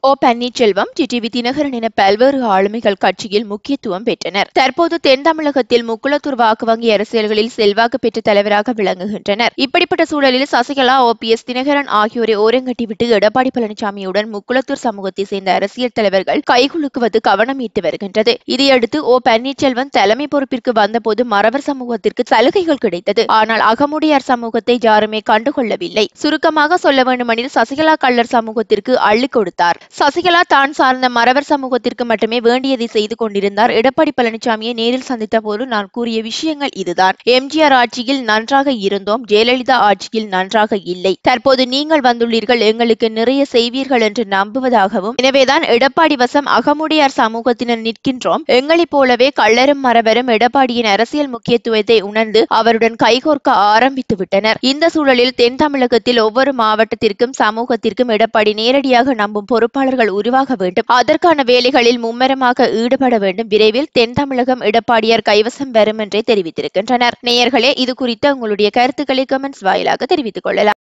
ஓ Panneerselvam TTV Dinakaran என பல்வேறு ஆளுமைகள் கட்சியில் முக்கியத்துவம் பெற்றனர் தற்போது தென் தமிழகத்தில் முக்குளத்தூர் வாக்கு வங்கி அரசியல்களில் செல்வாக்கு பெற்ற தலைவராக விளங்குகின்றனர் இப்படிப்பட்ட சூழலில் சசிகலா ஓபிஎஸ் தினகரன் ஆகியோரை ஓரங்கட்டிவிட்டு எடப்பாடி பழனிசாமியுடன் முக்குளத்தூர் சமூகத்தை சேர்ந்த அரசியல் தலைவர்கள் கைகுலுக்குவது கவனம் ஈர்த்து வருகின்றது இதையடுத்து ஓ பன்னீர்செல்வம் தலைமை பொறுப்பிற்கு வந்தபோது மறவர் சமூகத்திற்கு சலுகைகள் கிடைத்தது ஆனால் அகமுடையார் சமூகத்தை யாருமே கண்டுகொள்ளவில்லை சுருக்கமாக சொல்ல வேண்டுமெனில் சசிகலா கள்ளர் சமூகத்திற்கு அள்ளி கொடுத்தார் சசிகலா தான் சார்ந்த மறவர் சமூகத்திற்கு மட்டுமே வேண்டியதை செய்து கொண்டிருந்தார் எடப்பாடி பழனிசாமியை நேரில் சந்தித்த போது நான் கூறிய விஷயங்கள் இதுதான் எம்ஜிஆர் ஆட்சியில் நன்றாக இருந்தோம் ஜெயலலிதா ஆட்சியில் நன்றாக இல்லை தற்போது நீங்கள் வந்துள்ளீர்கள் எங்களுக்கு நிறைய செய்வீர்கள் என்று நம்புவதாகவும் எனவேதான் எடப்பாடி வசம் அகமுடையார் சமூகத்தினர் நிற்கின்றோம் எங்களைப் போலவே கள்ளரும் மறவரும் எடப்பாடியின் அரசியல் முக்கியத்துவத்தை உணர்ந்து அவருடன் கைகோர்க்க ஆரம்பித்து விட்டனர் இந்த சூழலில் தென் தமிழகத்தில் ஒவ்வொரு மாவட்டத்திற்கும் சமூகத்திற்கும் எடப்பாடி நேரடியாக நம்பும் பொறுப்பாளர்கள் உருவாக வேண்டும் அதற்கான வேலைகளில் மும்மரமாக ஈடுபட வேண்டும் விரைவில் தென் தமிழகம் எடப்பாடியார் கைவசம் வரும் என்றே தெரிவித்திருக்கின்றனர் நேயர்களே இது குறித்த உங்களுடைய கருத்துக்களை கமெண்ட்ஸ் வாயிலாக தெரிவித்துக் கொள்ளலாம்